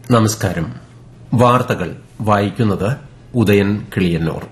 നമസ്കാരം വാർത്തകൾ വായിക്കുന്നത് ഉദയൻ കിളിയന്നൂർ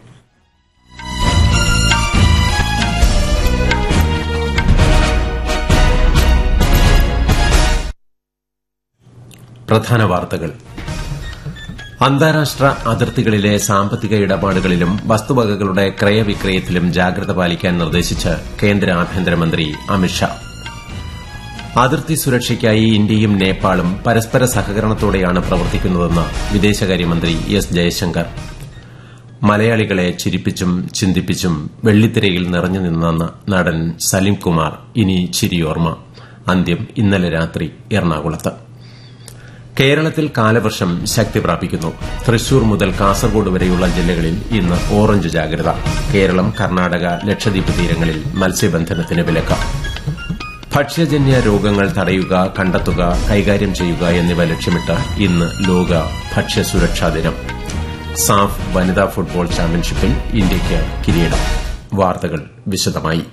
പ്രധാന വാർത്തകൾ അന്താരാഷ്ട്ര അതിർത്തികളിലെ സാമ്പത്തിക ഇടപാടുകളിലും വസ്തുവകകളുടെ ക്രയവിക്രയത്തിലും ജാഗ്രത പാലിക്കാൻ നിർദ്ദേശിച്ച് കേന്ദ്ര ആഭ്യന്തരമന്ത്രി അമിത്ഷാ അതിർത്തി സുരക്ഷയ്ക്കായി ഇന്ത്യയും നേപ്പാളും പരസ്പര സഹകരണത്തോടെയാണ് പ്രവർത്തിക്കുന്നതെന്ന് വിദേശകാര്യമന്ത്രി എസ് ജയശങ്കർ മലയാളികളെ ചിരിപ്പിച്ചും ചിന്തിപ്പിച്ചും വെള്ളിത്തിരയിൽ നിറഞ്ഞു നിന്ന നടൻ സലിം കുമാർ ഇനി ചിരിയോർമ്മ അന്ത്യം ഇന്നലെ രാത്രി എറണാകുളത്ത് കേരളത്തിൽ കാലവർഷം ശക്തി പ്രാപിക്കുന്നു തൃശൂർ മുതൽ കാസർഗോഡ് വരെയുള്ള ജില്ലകളിൽ ഇന്ന് ഓറഞ്ച് ജാഗ്രത കേരളം കർണാടക ലക്ഷദ്വീപ് തീരങ്ങളിൽ മത്സ്യബന്ധനത്തിന് വിലക്ക് ഭക്ഷ്യജന്യ രോഗങ്ങൾ തടയുക കണ്ടെത്തുക കൈകാര്യം ചെയ്യുക എന്നിവ ലക്ഷ്യമിട്ട് ഇന്ന് ലോക ഭക്ഷ്യസുരക്ഷാ ദിനം സാഫ് വനിതാ ഫുട്ബോൾ ചാമ്പ്യൻഷിപ്പിൽ ഇന്ത്യയ്ക്ക് കിരീടം വാർത്തകൾ വിശദമായി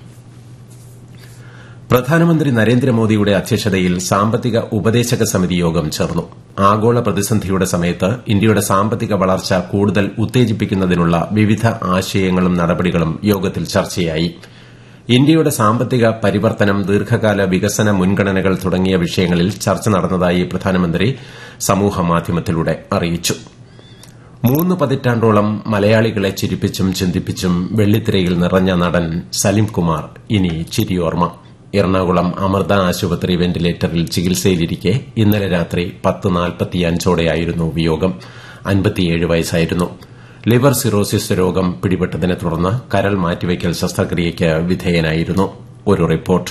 പ്രധാനമന്ത്രി നരേന്ദ്രമോദിയുടെ അധ്യക്ഷതയിൽ സാമ്പത്തിക ഉപദേശക സമിതി യോഗം ചേർന്നു ആഗോള പ്രതിസന്ധിയുടെ സമയത്ത് ഇന്ത്യയുടെ സാമ്പത്തിക വളർച്ച കൂടുതൽ ഉത്തേജിപ്പിക്കുന്നതിനുള്ള വിവിധ ആശയങ്ങളും നടപടികളും യോഗത്തിൽ ചർച്ചയായി ഇന്ത്യയുടെ സാമ്പത്തിക പരിവർത്തനം ദീർഘകാല വികസന മുൻഗണനകൾ തുടങ്ങിയ വിഷയങ്ങളിൽ ചർച്ച നടന്നതായി പ്രധാനമന്ത്രി സമൂഹമാധ്യമത്തിലൂടെ അറിയിച്ചു മൂന്ന് പതിറ്റാണ്ടോളം മലയാളികളെ ചിരിപ്പിച്ചും ചിന്തിപ്പിച്ചും വെള്ളിത്തിരയിൽ നിറഞ്ഞ നടൻ സലിം കുമാർ ഇനി ചിരിയോർമ്മ എറണാകുളം അമൃത ആശുപത്രി വെന്റിലേറ്ററിൽ ചികിത്സയിലിരിക്കെ ഇന്നലെ രാത്രി പത്ത് നാൽപ്പത്തിയഞ്ചോടെയായിരുന്നു വിയോഗം അൻപത്തിയേഴ് വയസ്സായിരുന്നു ലിവർ സിറോസിസ് രോഗം പിടിപെട്ടതിനെ തുടർന്ന് കരൾ മാറ്റിവയ്ക്കൽ ശസ്ത്രക്രിയയ്ക്ക് വിധേയനായിരുന്നു ഒരു റിപ്പോർട്ട്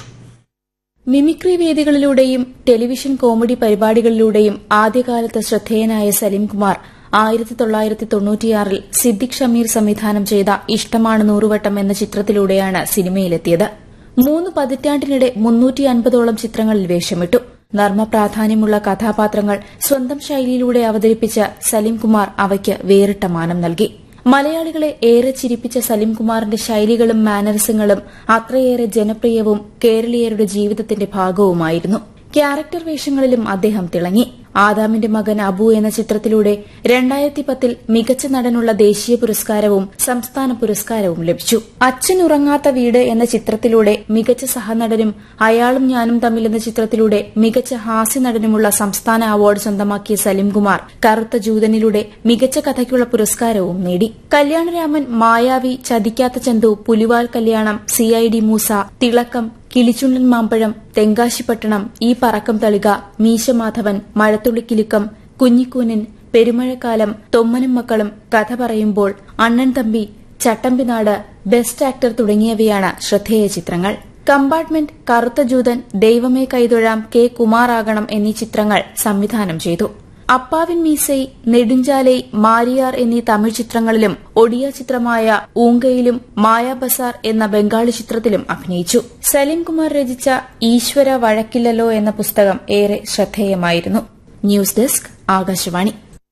മിമിക്രി വേദികളിലൂടെയും ടെലിവിഷൻ കോമഡി പരിപാടികളിലൂടെയും ആദ്യകാലത്ത് ശ്രദ്ധേയനായ സലീംകുമാർ ആയിരത്തി തൊള്ളായിരത്തി തൊണ്ണൂറ്റിയാറിൽ സിദ്ദിഖ് ഷമീർ സംവിധാനം ചെയ്ത ഇഷ്ടമാണ് നൂറുവട്ടം എന്ന ചിത്രത്തിലൂടെയാണ് സിനിമയിലെത്തിയത് മൂന്ന് പതിറ്റാണ്ടിനിടെ മുന്നൂറ്റി അൻപതോളം ചിത്രങ്ങളിൽ വേഷമിട്ടു നർമ്മ പ്രാധാന്യമുള്ള കഥാപാത്രങ്ങൾ സ്വന്തം ശൈലിയിലൂടെ അവതരിപ്പിച്ച സലീംകുമാർ അവയ്ക്ക് വേറിട്ട മാനം നൽകി മലയാളികളെ ഏറെ ചിരിപ്പിച്ച സലീംകുമാറിന്റെ ശൈലികളും മാനറിസങ്ങളും അത്രയേറെ ജനപ്രിയവും കേരളീയരുടെ ജീവിതത്തിന്റെ ഭാഗവുമായിരുന്നു ക്യാരക്ടർ വേഷങ്ങളിലും അദ്ദേഹം തിളങ്ങി ആദാമിന്റെ മകൻ അബു എന്ന ചിത്രത്തിലൂടെ രണ്ടായിരത്തി പത്തിൽ മികച്ച നടനുള്ള ദേശീയ പുരസ്കാരവും സംസ്ഥാന പുരസ്കാരവും ലഭിച്ചു അച്ഛൻ ഉറങ്ങാത്ത വീട് എന്ന ചിത്രത്തിലൂടെ മികച്ച സഹനടനും അയാളും ഞാനും തമ്മിൽ എന്ന ചിത്രത്തിലൂടെ മികച്ച ഹാസ്യ നടനുമുള്ള സംസ്ഥാന അവാർഡ് സ്വന്തമാക്കിയ സലിംകുമാർ കറുത്ത ജൂതനിലൂടെ മികച്ച കഥയ്ക്കുള്ള പുരസ്കാരവും നേടി കല്യാണരാമൻ മായാവി ചതിക്കാത്ത ചന്തു പുലിവാൽ കല്യാണം സിഐഡി മൂസ തിളക്കം കിളിച്ചുണ്ടൻ മാമ്പഴം തെങ്കാശിപ്പട്ടണം ഈ പറക്കം തളിക മീശമാധവൻ മഴത്തുള്ളിക്കിലുക്കം കുഞ്ഞിക്കൂനൻ പെരുമഴക്കാലം തൊമ്മനും മക്കളും കഥ പറയുമ്പോൾ അണ്ണൻ തമ്പി ചട്ടമ്പിനാട് ബെസ്റ്റ് ആക്ടർ തുടങ്ങിയവയാണ് ശ്രദ്ധേയ ചിത്രങ്ങൾ കമ്പാർട്ട്മെന്റ് കറുത്ത ജൂതൻ ദൈവമേ കൈതൊഴാം കെ കുമാറാകണം എന്നീ ചിത്രങ്ങൾ സംവിധാനം ചെയ്തു അപ്പാവിൻ മീസൈ നെടുഞ്ചാലൈ മാരിയാർ എന്നീ തമിഴ് ചിത്രങ്ങളിലും ഒഡിയ ചിത്രമായ ഊങ്കയിലും മായാ ബസാർ എന്ന ബംഗാളി ചിത്രത്തിലും അഭിനയിച്ചു സലീംകുമാർ രചിച്ച ഈശ്വര വഴക്കില്ലല്ലോ എന്ന പുസ്തകം ഏറെ ശ്രദ്ധേയമായിരുന്നു ന്യൂസ് ഡെസ്ക് ആകാശവാണി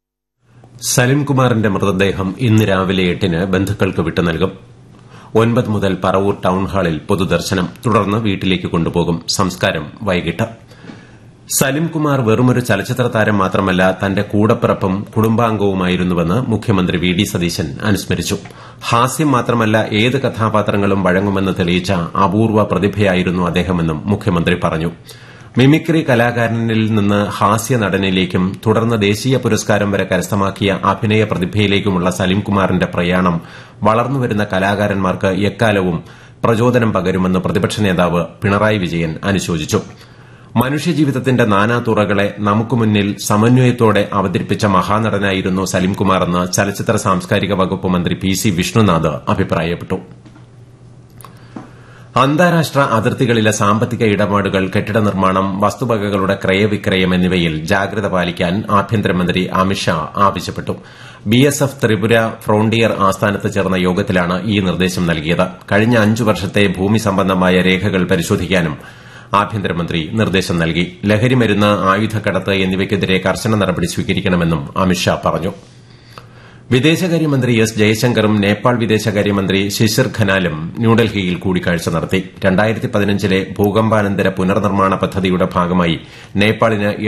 സലിംകുമാറിന്റെ മൃതദേഹം ഇന്ന് രാവിലെ എട്ടിന് ബന്ധുക്കൾക്ക് വിട്ടു നൽകും ഒൻപത് മുതൽ പറവൂർ ടൌൺഹാളിൽ പൊതുദർശനം തുടർന്ന് വീട്ടിലേക്ക് കൊണ്ടുപോകും സംസ്കാരം വൈകിട്ട് സലിംകുമാർ വെറുമൊരു ചലച്ചിത്ര താരം മാത്രമല്ല തന്റെ കൂടപ്പിറപ്പും കുടുംബാംഗവുമായിരുന്നുവെന്ന് മുഖ്യമന്ത്രി വി ഡി സതീശൻ അനുസ്മരിച്ചു ഹാസ്യം മാത്രമല്ല ഏത് കഥാപാത്രങ്ങളും വഴങ്ങുമെന്ന് തെളിയിച്ച അപൂർവ പ്രതിഭയായിരുന്നു അദ്ദേഹമെന്നും മുഖ്യമന്ത്രി പറഞ്ഞു മിമിക്രി കലാകാരനിൽ നിന്ന് ഹാസ്യ നടനിലേക്കും തുടർന്ന് ദേശീയ പുരസ്കാരം വരെ കരസ്ഥമാക്കിയ അഭിനയ പ്രതിഭയിലേക്കുമുള്ള സലിംകുമാറിന്റെ പ്രയാണം വളർന്നുവരുന്ന കലാകാരന്മാർക്ക് എക്കാലവും പ്രചോദനം പകരുമെന്ന് പ്രതിപക്ഷ നേതാവ് പിണറായി വിജയൻ അനുശോചിച്ചു മനുഷ്യജീവിതത്തിന്റെ നാനാതുറകളെ നമുക്ക് മുന്നിൽ സമന്വയത്തോടെ അവതരിപ്പിച്ച മഹാനടനായിരുന്നു സലിംകുമാറെന്ന് ചലച്ചിത്ര സാംസ്കാരിക വകുപ്പ് മന്ത്രി പി സി വിഷ്ണുനാഥ് അഭിപ്രായപ്പെട്ടു അന്താരാഷ്ട്ര അതിർത്തികളിലെ സാമ്പത്തിക ഇടപാടുകൾ കെട്ടിട നിർമ്മാണം വസ്തുവകകളുടെ ക്രയവിക്രയം എന്നിവയിൽ ജാഗ്രത പാലിക്കാൻ ആഭ്യന്തരമന്ത്രി അമിത്ഷാ ആവശ്യപ്പെട്ടു ബിഎസ്എഫ് ത്രിപുര ഫ്രോണ്ടിയർ ആസ്ഥാനത്ത് ചേർന്ന യോഗത്തിലാണ് ഈ നിർദ്ദേശം നൽകിയത് കഴിഞ്ഞ അഞ്ചു വർഷത്തെ ഭൂമി സംബന്ധമായ രേഖകൾ പരിശോധിക്കാനും ആഭ്യന്തരമന്ത്രി നിർദ്ദേശം നൽകി ലഹരിമരുന്ന് ആയുധക്കടത്ത് എന്നിവയ്ക്കെതിരെ കർശന നടപടി സ്വീകരിക്കണമെന്നും അമിത്ഷാ പറഞ്ഞു വിദേശകാര്യമന്ത്രി എസ് ജയശങ്കറും നേപ്പാൾ വിദേശകാര്യമന്ത്രി ശിശിർ ഖനാലും ന്യൂഡൽഹിയിൽ കൂടിക്കാഴ്ച നടത്തി രണ്ടായിരത്തി പതിനഞ്ചിലെ ഭൂകമ്പാനന്തര പുനർനിർമ്മാണ പദ്ധതിയുടെ ഭാഗമായി നേപ്പാളിന്